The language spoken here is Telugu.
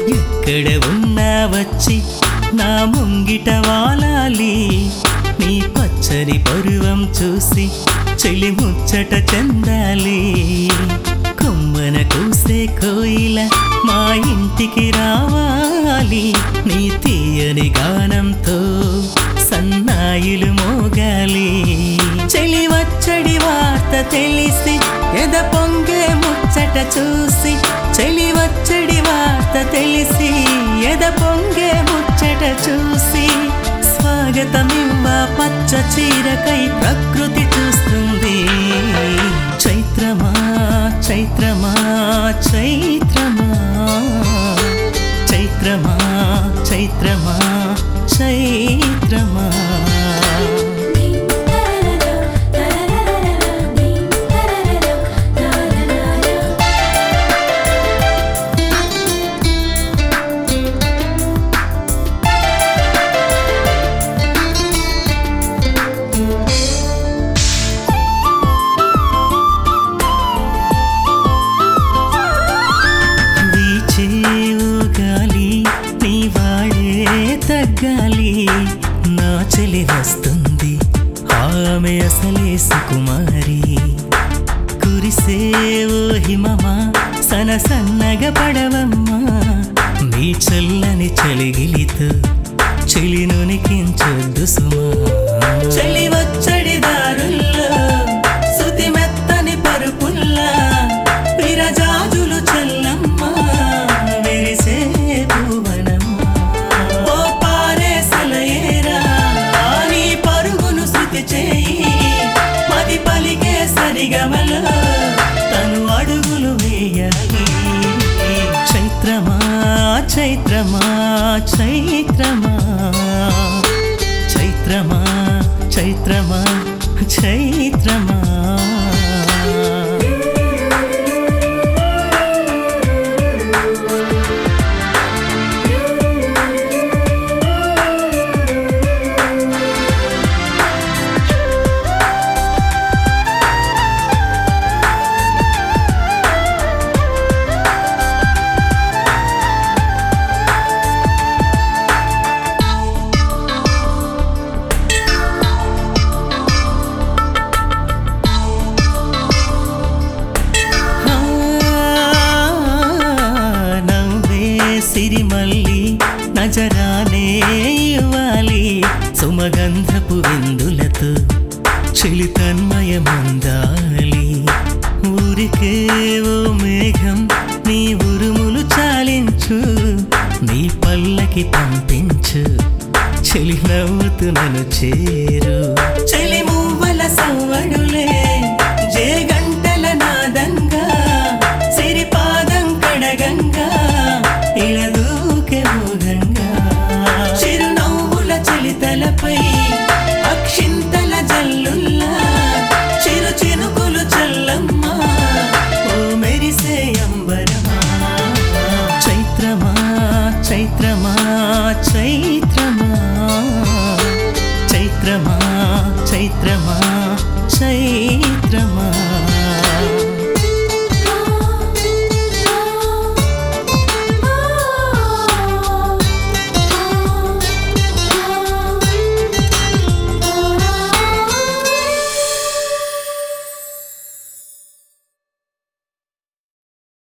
ఎక్కడ ఉన్నా వచ్చి నా ముంగిట వాలాలి నీ పచ్చని పరువం చూసి చెలి ముచ్చట చెందాలి కొమ్మన కూసే కోయిల మా ఇంటికి రావాలి నీ తీయని గానంతో సన్నాయిలు మోగాలి చెలి వచ్చడి వార్త తెలిసి ఎద పొంగే ముచ్చట చూసి చెలి వచ్చడి వార్త తెలిసి ఎద పొంగే ముచ్చట చూసి స్వాగతమివ్వ పచ్చ చీరకై ప్రకృతి చూస్తుంది చైత్రమా చైత్రమా చైత్రమా చైత్రమా చైత్రమా చైత్రమా వీచే ఓ గాలి నీ వాడే తగ్గాలి నా చెలి వస్తుంది ఆమె అసలే సుకుమారి కురిసే ఓ హిమమా సన సన్నగ పడవమ్మా మీ చల్లని చలిగిలితో చెలి నునికించొద్దు సుమా చెలి వచ్చడి దారుల్లో శృతి మెత్తని పరుపుల్లా విరజాజులు చల్లమ్మ విరిసే భువనమ్మ ఓ పారే సలయేరా నీ పరుగును శృతి చేయి మది పలికే సరిగమలో తను అడుగులు వేయాలి చైత్రమా చైత్రమా చైత్రమా చైత్రమా చైత్రమా చైత్రమా నవ్వే సిరిమల్లి నజరానే ఇవ్వాలి సుమగంధపు విందులతో చెలి తన్మయమందాలి ఊరికే ఓ మేఘం నీ ఉరుములు చాలించు నీ పల్లకి పంపించు చెలి నవ్వుతూ నన్ను చేరు చెలి మువ్వల సవ్వడులే జే గంటల నాదంగా సిరిపాదం కడగంగా ఇళదూకే మోగంగా చిరునవ్వుల చలితలపై అక్షింతల జల్లుల్లా చిరు చినుకులు చల్లమ్మ ఓ మెరిసే అంబరమా చైత్రమా చైత్రమా చైత్రమా చైత్రమా చైత్రమా చైత్రమా